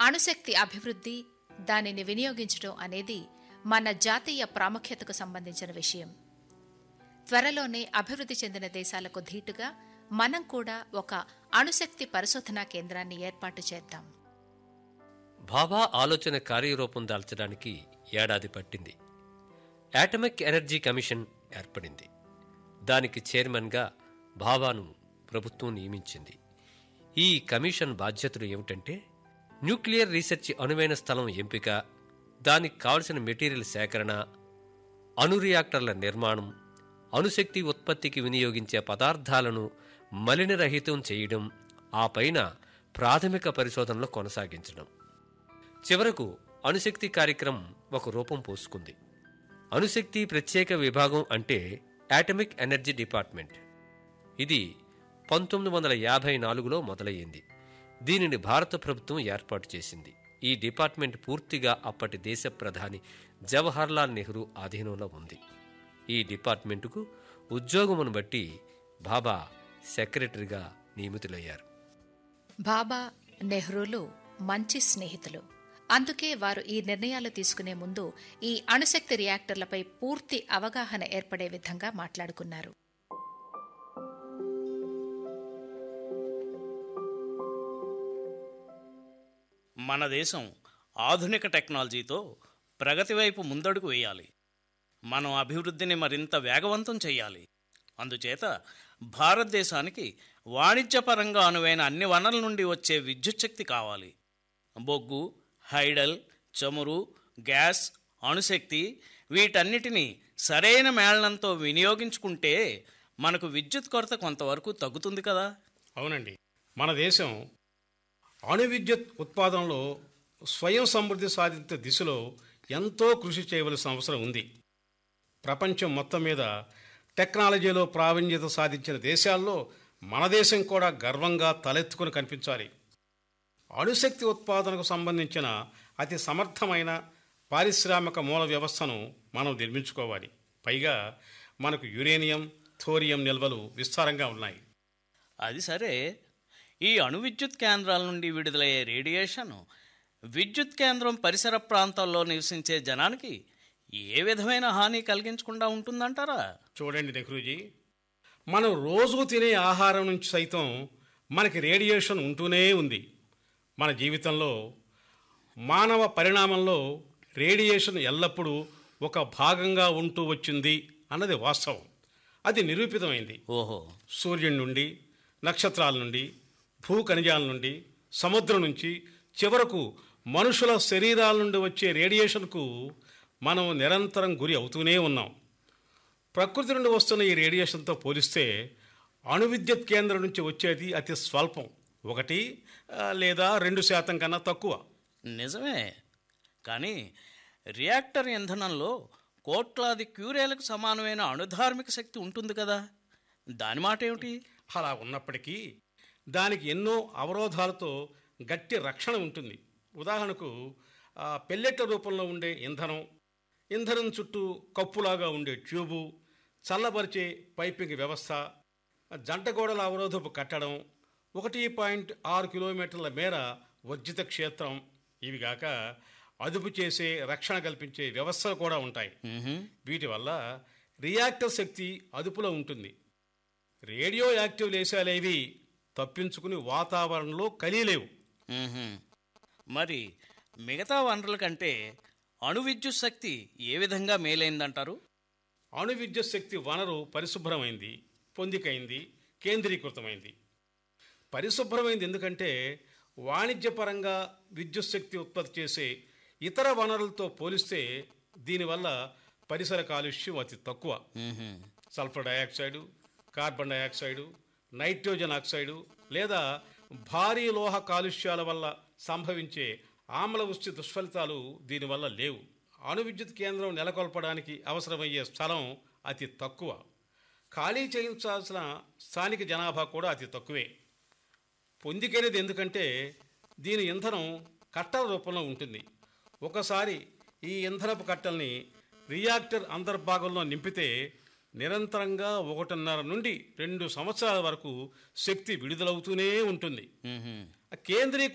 అణుశక్తి అభివృద్ధి దానిని వినియోగించడం అనేది మన జాతీయ ప్రాముఖ్యతకు సంబంధించిన విషయం త్వరలోనే అభివృద్ధి చెందిన దేశాలకు ధీటుగా మనం కూడా ఒక అణుశక్తి పరిశోధనా కేంద్రాన్ని ఏర్పాటు చేద్దాం భాభా ఆలోచన కార్యరూపం దాల్చడానికి ఏడాది పట్టింది యాటమిక్ ఎనర్జీ కమిషన్ ఏర్పడింది దానికి చైర్మన్గా భాభాను ప్రభుత్వం నియమించింది ఈ కమిషన్ బాధ్యతలు ఏమిటంటే న్యూక్లియర్ రీసెర్చ్ అనువైన స్థలం ఎంపిక దానికి కావలసిన మెటీరియల్ సేకరణ అణు రియాక్టర్ల నిర్మాణం అణుశక్తి ఉత్పత్తికి వినియోగించే పదార్థాలను మలినరహితం చేయడం ఆ పైన ప్రాథమిక పరిశోధనలు కొనసాగించడం చివరకు అణుశక్తి కార్యక్రమం ఒక రూపం పోసుకుంది అణుశక్తి ప్రత్యేక విభాగం అంటే యాటమిక్ ఎనర్జీ డిపార్ట్మెంట్ ఇది పంతొమ్మిది వందల యాభై నాలుగులో మొదలయ్యింది దీనిని భారత ప్రభుత్వం ఏర్పాటు చేసింది ఈ డిపార్ట్మెంట్ పూర్తిగా అప్పటి దేశ ప్రధాని జవహర్లాల్ నెహ్రూ ఆధీనంలో ఉంది ఈ డిపార్ట్మెంటుకు ఉద్యోగమును బట్టి బాబా సెక్రటరీగా నియమితులయ్యారు బాబా నెహ్రూలు మంచి స్నేహితులు అందుకే వారు ఈ నిర్ణయాలు తీసుకునే ముందు ఈ అణుశక్తి రియాక్టర్లపై పూర్తి అవగాహన ఏర్పడే విధంగా మాట్లాడుకున్నారు మన దేశం ఆధునిక టెక్నాలజీతో ప్రగతి వైపు ముందడుగు వేయాలి మనం అభివృద్ధిని మరింత వేగవంతం చేయాలి అందుచేత భారతదేశానికి వాణిజ్యపరంగా అనువైన అన్ని వనరుల నుండి వచ్చే విద్యుత్ శక్తి కావాలి బొగ్గు హైడల్ చమురు గ్యాస్ అణుశక్తి వీటన్నిటినీ సరైన మేళనంతో వినియోగించుకుంటే మనకు విద్యుత్ కొరత కొంతవరకు తగ్గుతుంది కదా అవునండి మన దేశం అణు విద్యుత్ ఉత్పాదనలో స్వయం సమృద్ధి సాధించే దిశలో ఎంతో కృషి చేయవలసిన అవసరం ఉంది ప్రపంచం మొత్తం మీద టెక్నాలజీలో ప్రావీణ్యత సాధించిన దేశాల్లో మన దేశం కూడా గర్వంగా తలెత్తుకుని కనిపించాలి అణుశక్తి ఉత్పాదనకు సంబంధించిన అతి సమర్థమైన పారిశ్రామిక మూల వ్యవస్థను మనం నిర్మించుకోవాలి పైగా మనకు యురేనియం థోరియం నిల్వలు విస్తారంగా ఉన్నాయి అది సరే ఈ అణు విద్యుత్ కేంద్రాల నుండి విడుదలయ్యే రేడియేషన్ విద్యుత్ కేంద్రం పరిసర ప్రాంతాల్లో నివసించే జనానికి ఏ విధమైన హాని కలిగించకుండా ఉంటుందంటారా చూడండి నెహ్రూజీ మనం రోజు తినే ఆహారం నుంచి సైతం మనకి రేడియేషన్ ఉంటూనే ఉంది మన జీవితంలో మానవ పరిణామంలో రేడియేషన్ ఎల్లప్పుడూ ఒక భాగంగా ఉంటూ వచ్చింది అన్నది వాస్తవం అది నిరూపితమైంది ఓహో సూర్యుడి నుండి నక్షత్రాల నుండి భూ ఖనిజాల నుండి సముద్రం నుంచి చివరకు మనుషుల శరీరాల నుండి వచ్చే రేడియేషన్కు మనం నిరంతరం గురి అవుతూనే ఉన్నాం ప్రకృతి నుండి వస్తున్న ఈ రేడియేషన్తో పోలిస్తే అణు విద్యుత్ కేంద్రం నుంచి వచ్చేది అతి స్వల్పం ఒకటి ఆ, లేదా రెండు శాతం కన్నా తక్కువ నిజమే కానీ రియాక్టర్ ఇంధనంలో కోట్లాది క్యూరేలకు సమానమైన అణుధార్మిక శక్తి ఉంటుంది కదా దాని మాట ఏమిటి అలా ఉన్నప్పటికీ దానికి ఎన్నో అవరోధాలతో గట్టి రక్షణ ఉంటుంది ఉదాహరణకు ఆ, పెల్లెట్ల రూపంలో ఉండే ఇంధనం ఇంధనం చుట్టూ కప్పులాగా ఉండే ట్యూబు చల్లబరిచే పైపింగ్ వ్యవస్థ జంట గోడల అవరోధపు కట్టడం ఒకటి పాయింట్ ఆరు కిలోమీటర్ల మేర వర్జిత క్షేత్రం ఇవి కాక అదుపు చేసే రక్షణ కల్పించే వ్యవస్థలు కూడా ఉంటాయి మ్మ్హ్మ్. వీటి వల్ల రియాక్టర్ శక్తి అదుపులో ఉంటుంది రేడియో యాక్టివ్ లేశాలేవి తప్పించుకుని వాతావరణంలో కలియలేవు మ్మ్హ్మ్. మరి మిగతా వనరుల కంటే అణు విద్యుత్ శక్తి ఏ విధంగా మేలైందంటారు అణు విద్యుత్ శక్తి వనరు పరిశుభ్రమైంది పొందికైంది కేంద్రీకృతమైంది పరిశుభ్రమైంది ఎందుకంటే వాణిజ్యపరంగా విద్యుత్ శక్తి ఉత్పత్తి చేసే ఇతర వనరులతో పోలిస్తే దీనివల్ల పరిసర కాలుష్యం అతి తక్కువ మ్మ్హ్మ్. Sulphur dioxide carbon dioxide nitrogen oxide లేదా భారీ లోహ కాలుష్యాల వల్ల సంభవించే ఆమ్ల వృష్టి దుష్ఫలితాలు దీనివల్ల లేవు అణు విద్యుత్ కేంద్రం నెలకొల్పడానికి అవసరమయ్యే స్థలం అతి తక్కువ ఖాళీ చేయించాల్సిన స్థానిక జనాభా కూడా అతి తక్కువే పొందికైనది ఎందుకంటే దీని ఇంధనం కట్టల రూపంలో ఉంటుంది ఒకసారి ఈ ఇంధనపు కట్టల్ని రియాక్టర్ అంతర్భాగంలో నింపితే నిరంతరంగా ఒకటిన్నర నుండి రెండు సంవత్సరాల వరకు శక్తి విడుదలవుతూనే ఉంటుంది మ్మ్హ్మ్. కేంద్రీయ